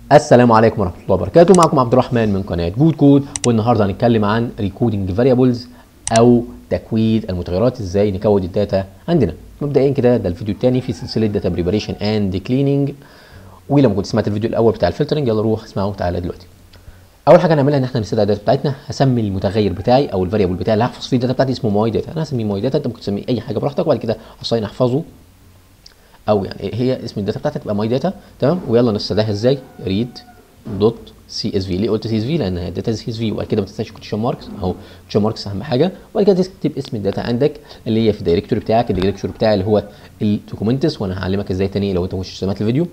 السلام عليكم ورحمه الله وبركاته معكم عبد الرحمن من قناه جود كود والنهارده هنتكلم عن ريكودنج فاريبلز او تكويد المتغيرات ازاي نكود الداتا عندنا مبدئيا كده ده الفيديو الثاني في سلسله داتا بريباريشن اند كليننج ولما كنت سمعت الفيديو الاول بتاع الفلترنج يلا روح اسمعه تعالى دلوقتي اول حاجه هنعملها ان احنا نستدعي الداتا بتاعتنا هسمي المتغير بتاعي او الفاريبل بتاعي اللي هحفظ فيه الداتا بتاعتي اسمه ماي داتا انا هسميه ماي داتا انت ممكن تسميه اي حاجه براحتك وبعد كده اصين احفظه او يعني هي اسم الداتا بتاعتها تبقى ماي داتا تمام ويلا نستدعيها ازاي ريد دوت سي اس في ليه قلت سي اس في لان الداتا سي اس في وبعد كده ما تنساش كوتيشن ماركس اهو كوتيشن ماركس اهم حاجه وبعد كده تكتب اسم الداتا عندك اللي هي في الدايركتوري بتاعك الدايركتوري بتاعي اللي هو الدوكيومنتس وانا هعلمك ازاي تاني لو انت مش سمعت الفيديو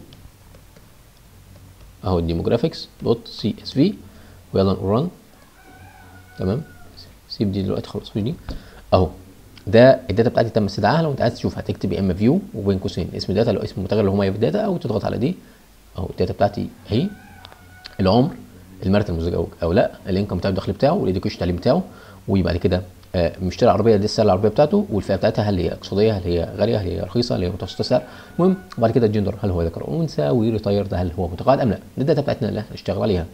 اهو الديموجرافيكس دوت سي اس في ويلا نقول ران تمام سيب دي دلوقتي خلاص مش دي اهو ده الداتا بتاعتي تم استدعائها لو انت عايز تشوف هتكتب يا اما فيو وبين قوسين اسم الداتا لو اسم المتغير اللي هو ماي في الداتا او تضغط على دي اهو الداتا بتاعتي اهي العمر المرتب المزدوج او لا الانكم بتاعه الدخل بتاعه والاديوكيشن التعليم بتاعه وبعد كده آه مشتري عربيه دي السعر العربيه بتاعته والفئه بتاعتها هل هي اقتصاديه هل هي غاليه هل هي رخيصه هل هي متوسطه السعر المهم وبعد كده الجندر هل هو ذكر او انثى وريتايرد هل هو متقاعد ام لا دي الداتا بتاعتنا اللي هنشتغل عليها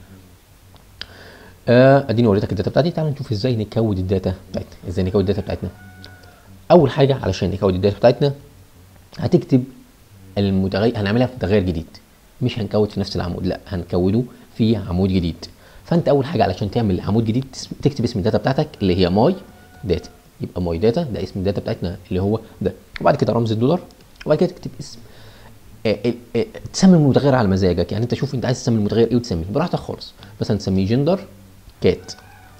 آه اديني وريتك الداتا بتاعتي تعال نشوف ازاي نكود الداتا بتاعتنا ازاي نكود الداتا بتاعتنا اول حاجه علشان نكود الداتا بتاعتنا هتكتب المتغير هنعملها في متغير جديد مش هنكود في نفس العمود لا هنكوده في عمود جديد فانت اول حاجه علشان تعمل عمود جديد تكتب اسم الداتا بتاعتك اللي هي ماي داتا يبقى ماي داتا ده اسم الداتا بتاعتنا اللي هو ده وبعد كده رمز الدولار وبعد كده تكتب اسم آه آه آه تسمي المتغير على مزاجك يعني انت شوف انت عايز تسمي المتغير ايه وتسميه براحتك خالص مثلا تسميه جندر كات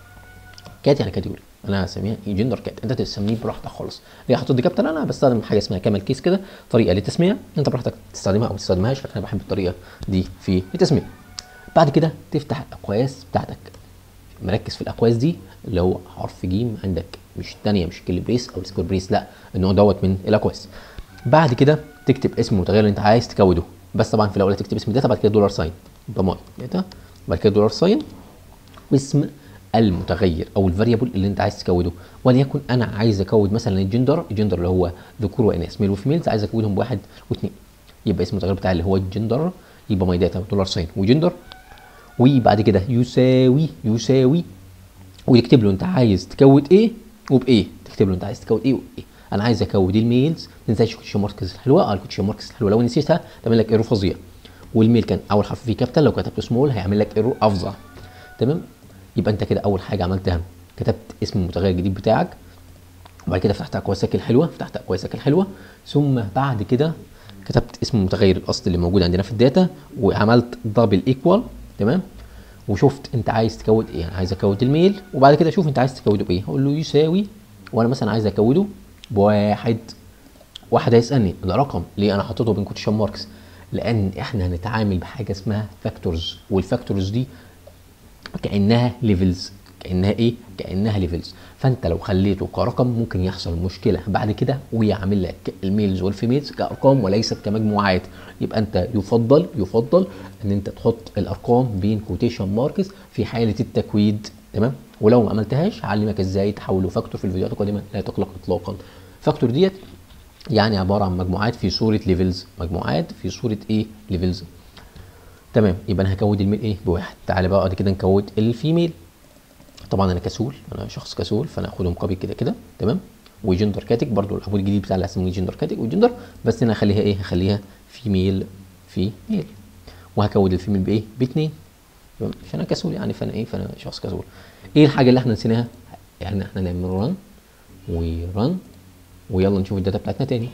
كات يعني كاتيجوري انا هسميها جندر كات انت تسميه براحتك خالص ليه حاطط دي كابتن انا بستخدم حاجه اسمها كامل كيس كده طريقه للتسميه انت براحتك تستخدمها او ما تستخدمهاش لكن انا بحب الطريقه دي في التسميه بعد كده تفتح الاقواس بتاعتك مركز في الاقواس دي اللي هو حرف جيم عندك مش الثانيه مش الكيل بريس او السكوير بريس لا النوع دوت من الاقواس بعد كده تكتب اسم المتغير اللي انت عايز تكوده بس طبعا في الاول تكتب اسم الداتا بعد كده دولار ساين ضمان داتا بعد كده دولار ساين واسم المتغير او الفاريبل اللي انت عايز تكوده وليكن انا عايز اكود مثلا الجندر الجندر اللي هو ذكور واناث ميل وفيميلز عايز اكودهم بواحد واثنين يبقى اسم المتغير بتاعي اللي هو الجندر يبقى ماي داتا دولار ساين وجندر وبعد كده يساوي يساوي وتكتب له انت عايز تكود ايه وبايه تكتب له انت عايز تكود ايه وبايه انا عايز اكود الميلز ما تنساش الكوتشن ماركس الحلوه اه الكوتشن ماركس الحلوه لو نسيتها تعمل لك ايرور فظيع والميل كان اول حرف فيه كابيتال لو كتبته سمول هيعمل لك ايرور افظع تمام يبقى انت كده اول حاجه عملتها كتبت اسم المتغير الجديد بتاعك وبعد كده فتحت اقواسك الحلوه فتحت اقواسك الحلوه ثم بعد كده كتبت اسم المتغير الاصلي اللي موجود عندنا في الداتا وعملت دبل ايكوال تمام وشفت انت عايز تكود ايه انا عايز اكود الميل وبعد كده شوف انت عايز تكوده بايه اقول له يساوي وانا مثلا عايز اكوده بواحد واحد هيسالني ده رقم ليه انا حطيته بين كوتيشن ماركس لان احنا هنتعامل بحاجه اسمها فاكتورز والفاكتورز دي كانها ليفلز كانها ايه كانها ليفلز فانت لو خليته كرقم ممكن يحصل مشكله بعد كده ويعمل لك الميلز والفيميلز كارقام وليست كمجموعات يبقى انت يفضل يفضل ان انت تحط الارقام بين كوتيشن ماركس في حاله التكويد تمام ولو ما عملتهاش هعلمك ازاي تحوله فاكتور في الفيديوهات القادمه لا تقلق اطلاقا فاكتور ديت يعني عباره عن مجموعات في صوره ليفلز مجموعات في صوره ايه ليفلز تمام يبقى انا هكود الميل ايه بواحد تعالى بقى بعد كده نكود الفيميل طبعا انا كسول انا شخص كسول فانا هاخدهم كوبي كده كده تمام وجندر كاتك برضو العمود الجديد بتاع اللي هسميه جندر كاتك وجندر بس انا هخليها ايه هخليها فيميل في ميل وهكود الفيميل بايه باثنين تمام عشان انا كسول يعني فانا ايه فانا شخص كسول ايه الحاجه اللي احنا نسيناها يعني احنا نعمل ران وران ويلا نشوف الداتا بتاعتنا تاني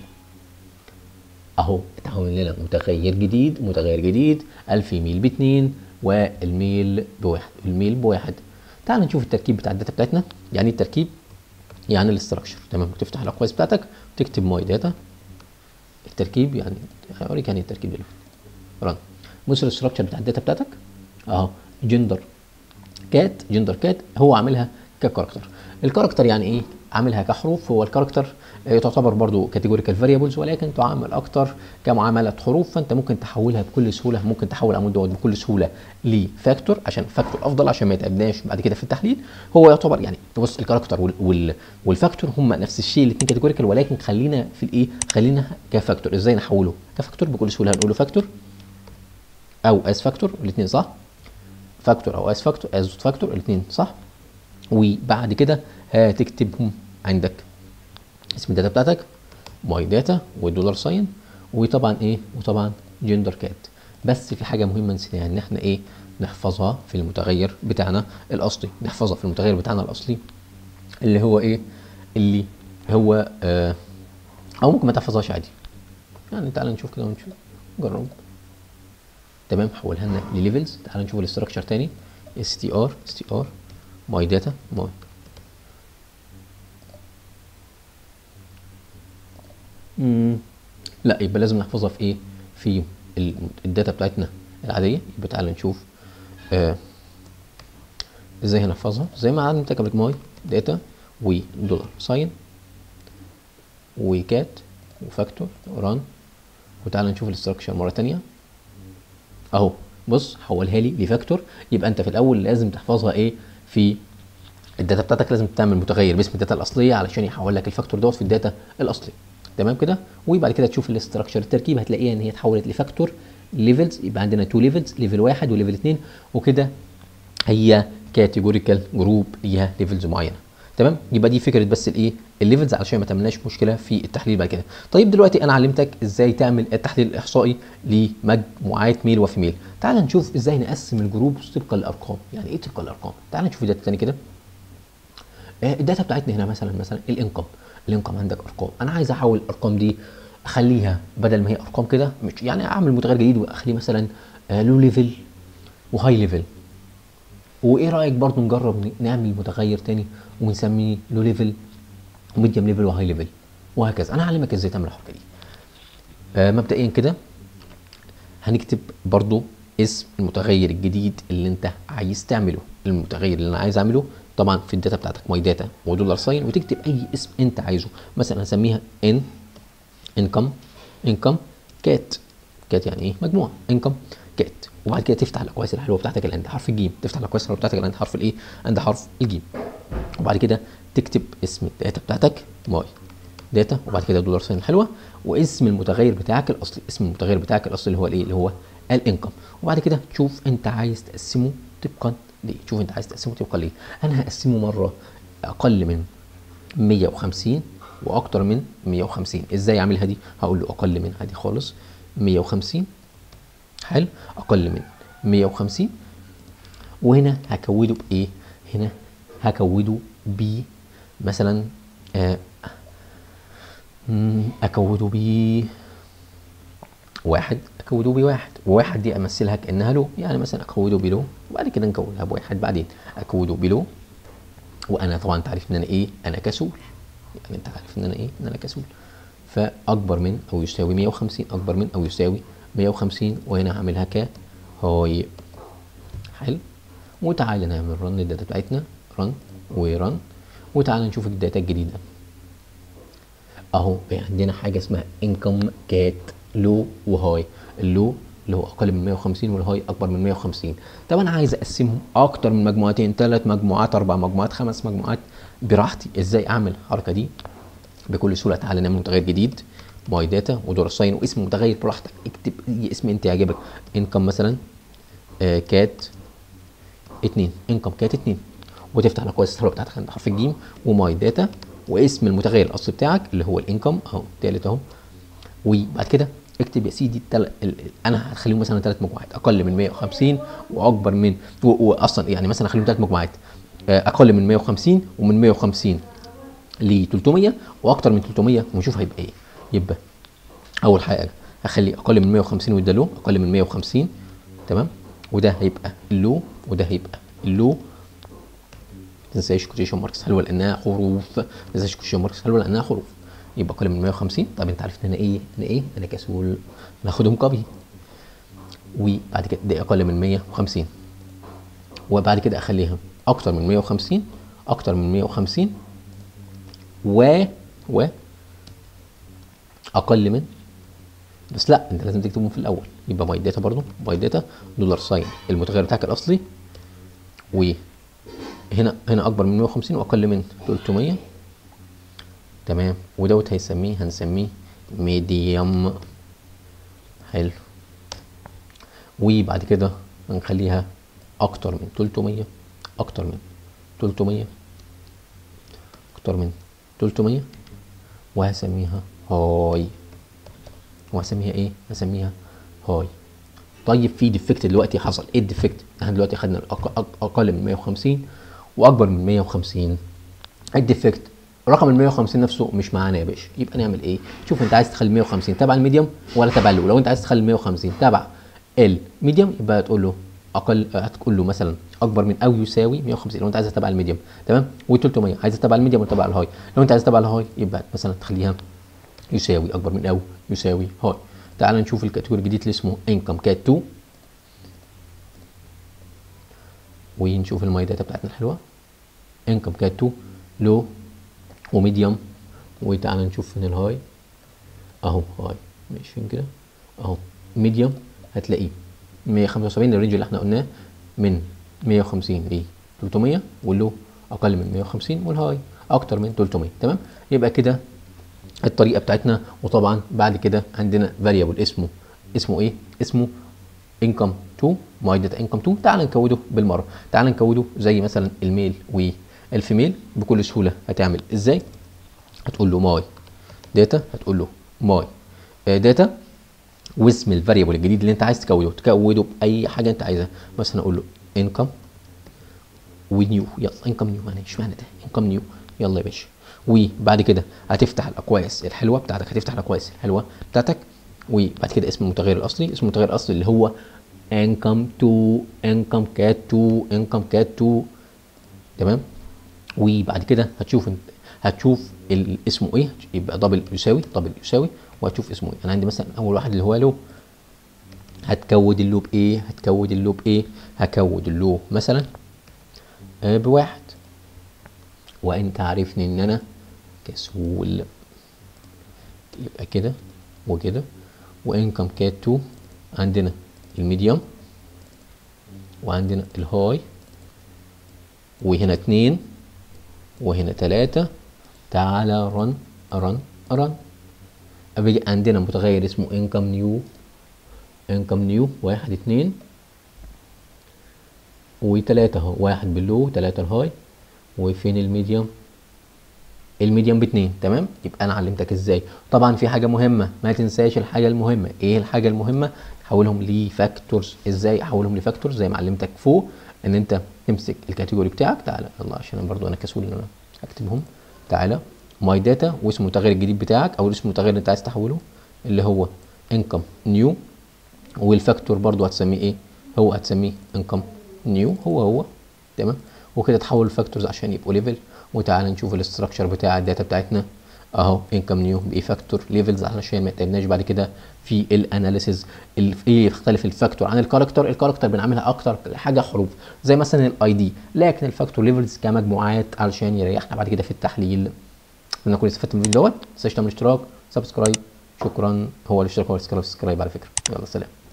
اهو اتعمل لنا متغير جديد متغير جديد الفيميل باثنين والميل بواحد الميل بواحد تعال نشوف التركيب بتاع الداتا بتاعتنا يعني التركيب يعني الاستراكشر تمام تفتح الاقواس بتاعتك وتكتب ماي داتا التركيب يعني هوريك يعني التركيب دلوقتي رن بص الاستراكشر بتاع الداتا بتاعتك اهو جندر كات جندر كات هو عاملها ككاركتر الكاركتر يعني ايه عاملها كحروف هو الكاركتر تعتبر برضو كاتيجوريكال فاريبلز ولكن تعامل اكتر كمعامله حروف فانت ممكن تحولها بكل سهوله ممكن تحول العمود دوت بكل سهوله لفاكتور عشان فاكتور افضل عشان ما يتعبناش بعد كده في التحليل هو يعتبر يعني تبص الكاركتر وال وال والفاكتور هم نفس الشيء الاثنين كاتيجوريكال ولكن خلينا في الايه خلينا كفاكتور ازاي نحوله كفاكتور بكل سهوله هنقول له فاكتور او اس فاكتور الاثنين صح فاكتور او اس فاكتور از فاكتور الاثنين صح وبعد كده هتكتبهم عندك اسم الداتا بتاعتك ماي داتا والدولار ساين وطبعا ايه وطبعا جندر كات بس في حاجه مهمه نسيناها ان احنا ايه نحفظها في المتغير بتاعنا الاصلي نحفظها في المتغير بتاعنا الاصلي اللي هو ايه اللي هو آه او ممكن ما تحفظهاش عادي يعني تعال نشوف كده ونشوف جرب تمام حولها لنا لليفلز تعال نشوف الاستراكشر تاني اس تي ار اس تي ار ماي داتا ماي مم. لا يبقى لازم نحفظها في ايه في ال- الداتا بتاعتنا العاديه يبقى تعالى نشوف آه ازاي هنحفظها زي ما عملت قبل ماي داتا ودولار ساين وكات وفاكتور وران وتعالى نشوف الاستراكشر مره تانية اهو بص حولها لي لفاكتور يبقى انت في الاول لازم تحفظها ايه في الداتا بتاعتك لازم تعمل متغير باسم الداتا الاصليه علشان يحول لك الفاكتور دوت في الداتا الاصلي تمام كده وبعد كده تشوف الاستراكشر التركيب هتلاقيها ان هي اتحولت لفاكتور ليفلز يبقى عندنا تو ليفلز ليفل واحد وليفل اثنين وكده هي كاتيجوريكال جروب ليها ليفلز معينه تمام يبقى دي فكره بس الايه الليفلز علشان ما تعملناش مشكله في التحليل بعد كده طيب دلوقتي انا علمتك ازاي تعمل التحليل الاحصائي لمجموعات ميل وفيميل تعال نشوف ازاي نقسم الجروب طبقا للارقام يعني ايه طبقا للارقام تعال نشوف داتا تاني كده آه، الداتا بتاعتنا هنا مثلا مثلا الانكم الانكم عندك ارقام انا عايز احول الارقام دي اخليها بدل ما هي ارقام كده مش يعني اعمل متغير جديد واخليه مثلا لو ليفل وهاي ليفل وايه رايك برضو نجرب ن- نعمل متغير تاني ونسميه لو ليفل وميديوم ليفل وهاي ليفل وهكذا انا هعلمك ازاي تعمل الحركه دي آه مبدئيا كده هنكتب برضو اسم المتغير الجديد اللي انت عايز تعمله المتغير اللي انا عايز اعمله طبعا في الداتا بتاعتك ماي داتا ودولار ساين وتكتب اي اسم انت عايزه مثلا هسميها ان انكم انكم كات كات يعني ايه مجموعه انكم كات وبعد كده تفتح الاقواس الحلوه بتاعتك اللي عند حرف الجيم تفتح الاقواس الحلوه بتاعتك اللي عند حرف الايه عند حرف الجيم وبعد كده تكتب اسم الداتا بتاعتك ماي داتا وبعد كده دولار ساين الحلوه واسم المتغير بتاعك الاصلي اسم المتغير بتاعك الاصلي اللي هو الايه اللي هو الانكم وبعد كده تشوف انت عايز تقسمه طبقا ليه شوف انت عايز تقسمه طبقا ليه انا هقسمه مره اقل من 150 واكتر من 150 ازاي اعملها دي هقول له اقل من عادي خالص 150 حلو اقل من 150 وهنا هكوده بايه هنا هكوده ب مثلا آه مم، اكوده ب واحد اكوده بواحد وواحد دي امثلها كانها لو يعني مثلا اكوده بلو وبعد كده نكودها بواحد بعدين اكوده بلو وانا طبعا انت عارف ان انا ايه انا كسول يعني انت عارف ان انا ايه ان انا كسول فاكبر من او يساوي 150 اكبر من او يساوي 150 وهنا هعملها ك هاي حلو وتعالى نعمل رن الداتا بتاعتنا رن ورن وتعالى نشوف الداتا الجديده اهو بقى عندنا حاجه اسمها انكم كات لو وهاي اللو اللي هو اقل من 150 والهاي اكبر من 150 طب انا عايز اقسمهم اكتر من مجموعتين ثلاث مجموعات اربع مجموعات خمس مجموعات براحتي ازاي اعمل الحركه دي بكل سهوله تعالى نعمل متغير جديد ماي داتا ودور ساين واسم متغير براحتك اكتب اي اسم انت يعجبك انكم مثلا آه كات اتنين انكم كات اتنين وتفتح الاقواس السحابه بتاعتك عند حرف الجيم وماي داتا واسم المتغير الاصلي بتاعك اللي هو الانكم اهو تالت اهو وبعد كده اكتب يا سيدي التل... ال... ال- انا هخليهم مثلا ثلاث مجموعات اقل من 150 واكبر من و... واصلا يعني مثلا هخليهم ثلاث مجموعات آه، اقل من 150 ومن 150 ل 300 واكتر من 300 ونشوف هيبقى ايه يبقى اول حاجه هخلي اقل من 150 وده لو اقل من 150 تمام وده هيبقى اللو وده هيبقى اللو ما تنساش كوتيشن ماركس حلوه لانها حروف ما تنساش كوتيشن ماركس حلوه لانها حروف يبقى اقل من 150 طب انت عارف ان انا ايه انا ايه انا كسول ناخدهم كوبي وبعد كده ده اقل من 150 وبعد كده اخليها اكتر من 150 اكتر من 150 و و اقل من بس لا انت لازم تكتبهم في الاول يبقى باي داتا برضو باي داتا دولار ساين المتغير بتاعك الاصلي وهنا هنا اكبر من 150 واقل من 300 تمام ودوت هيسميه هنسميه ميديوم حلو وبعد كده هنخليها اكتر من 300 اكتر من 300 اكتر من 300 وهسميها هاي وهسميها ايه هسميها هاي طيب في ديفكت دلوقتي حصل ايه الديفكت احنا دلوقتي خدنا الأق- أق- اقل من 150 واكبر من 150 الديفكت رقم ال 150 نفسه مش معانا يا باشا يبقى نعمل ايه شوف انت عايز تخلي 150 تبع الميديوم ولا تبع اللو لو انت عايز تخلي 150 تبع الميديوم يبقى هتقول له اقل هتقول له مثلا اكبر من او يساوي 150 لو انت عايزها تبع الميديوم تمام و300 عايزها تبع الميديوم ولا تبع الهاي لو انت عايز تبع الهاي يبقى مثلا تخليها يساوي اكبر من او يساوي هاي تعال نشوف الكاتيجوري الجديد اللي اسمه انكم كات 2 ونشوف الماي داتا بتاعتنا الحلوه انكم كات 2 لو وميديوم وتعالى نشوف فين الهاي اهو هاي ماشي فين كده اهو ميديوم هتلاقيه 175 الرينج اللي احنا قلناه من 150 ل 300 واللو اقل من 150 والهاي اكتر من 300 تمام يبقى كده الطريقه بتاعتنا وطبعا بعد كده عندنا فاريبل اسمه اسمه ايه اسمه income 2 my data income 2 تعال نكوده بالمره تعال نكوده زي مثلا الميل والفيميل بكل سهوله هتعمل ازاي هتقول له ماي داتا هتقول له ماي داتا واسم الفاريبل الجديد اللي انت عايز تكوده تكوده باي حاجه انت عايزها مثلا اقول له income ونيو يلا انكم نيو يعني اشمعنى ده انكم نيو يلا يا باشا وبعد كده هتفتح الاقواس الحلوه بتاعتك هتفتح الاقواس الحلوه بتاعتك وبعد كده اسم المتغير الاصلي اسم المتغير الاصلي اللي هو انكم 2 انكم كات 2 انكم كات 2 تمام وبعد كده هتشوف انت هتشوف ال- اسمه ايه يبقى دبل يساوي دبل يساوي وهتشوف اسمه ايه انا عندي مثلا اول واحد اللي هو له هتكود اللوب ايه هتكود اللوب ايه هكود اللوب مثلا آه، بواحد وانت عارفني ان انا كسول يبقى كده وكده وانكم كات 2 عندنا الميديوم وعندنا الهاي وهنا اتنين وهنا تلاتة تعالى رن رن رن أبيجي عندنا متغير اسمه انكم نيو انكم نيو واحد اتنين وتلاتة اهو واحد باللو تلاتة الهاي وفين الميديوم الميديوم باتنين تمام يبقى انا علمتك ازاي طبعا في حاجه مهمه ما تنساش الحاجه المهمه ايه الحاجه المهمه حولهم لفاكتورز ازاي احولهم لفاكتورز زي ما علمتك فوق ان انت تمسك الكاتيجوري بتاعك تعالى يلا عشان انا برضو انا كسول ان انا اكتبهم تعالى ماي داتا واسم المتغير الجديد بتاعك او اسم المتغير اللي انت عايز تحوله اللي هو انكم نيو والفاكتور برضو هتسميه ايه هو هتسميه انكم نيو هو هو تمام وكده تحول الفاكتورز عشان يبقوا ليفل وتعالى نشوف الاستراكشر بتاع الداتا بتاعتنا اهو انكم نيو بايه فاكتور ليفلز علشان ما يتعبناش بعد كده في الاناليسيز ايه يختلف الفاكتور عن الكاركتر الكاركتر بنعملها اكتر حاجه حروف زي مثلا الاي دي لكن الفاكتور ليفلز كمجموعات علشان يريحنا بعد كده في التحليل اتمنى تكونوا استفدتوا من الفيديو دوت ما تنساش تعمل اشتراك سبسكرايب شكرا هو الاشتراك هو السبسكرايب على فكره يلا سلام